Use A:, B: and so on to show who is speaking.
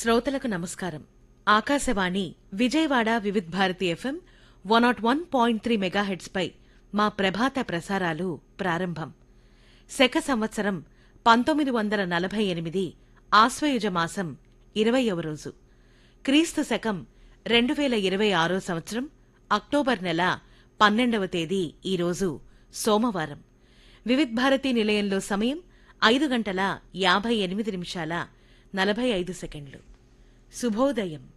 A: శ్రోతలకు నమస్కారం Akashvani Vijayawada Vividh Bharati FM one nought one point three megahertz పై మా ప్రభాత ప్రసారాలు ప్రారంభం శక సంవత్సరం పంతొమ్మిది వందల నలభై ఎనిమిది ఆశ్వయుజ మాసం ఇరవయవ రోజు క్రీస్తు శకం రెండు వేల ఇరవై ఆరో సంవత్సరం అక్టోబర్ నెల పన్నెండవ తేదీ ఈరోజు సోమవారం వివిధ్ భారతి నిలయంలో సమయం ఐదు గంటల యాభై ఎనిమిది నిమిషాల నలభై ఐదు సెకండ్లు శుభోదయం